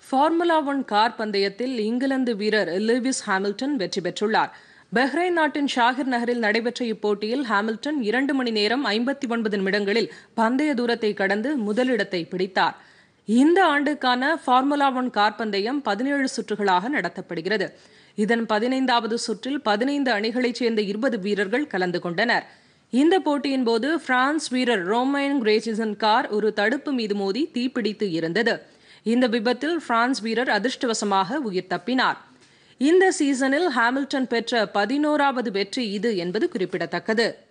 formula one car பந்தயத்தில் இங்கிலாந்து வீரர் Lewis Hamilton வெற்றி பெற்றுள்ளார் பஹ்ரைன் நாட்டின் ஷாகிர் நகரில் நடைபெற்ற இப்போட்டியில் ஹாமில்டன் இரண்டு மணி நேரம் ஐம்பத்தி ஒன்பது நிமிடங்களில் பந்தய தூரத்தை கடந்து முதலிடத்தை பிடித்தார் இந்த ஆண்டுக்கான ஃபார்முலா ஒன் கார் பந்தயம் பதினேழு சுற்றுகளாக நடத்தப்படுகிறது இதன் பதினைந்தாவது சுற்றில் பதினைந்து அணிகளைச் சேர்ந்த இருபது வீரர்கள் கலந்து கொண்டனர் இந்த போட்டியின் போது பிரான்ஸ் வீரர் ரோமைன் கிரேச்சிசன் கார் ஒரு தடுப்பு மீது மோதி தீப்பிடித்து இருந்தது இந்த விபத்தில் பிரான்ஸ் வீரர் அதிர்ஷ்டவசமாக உயிர் தப்பினார் இந்த சீசனில் ஹாமில்டன் பெற்ற பதினோராவது வெற்றி இது என்பது குறிப்பிடத்தக்கது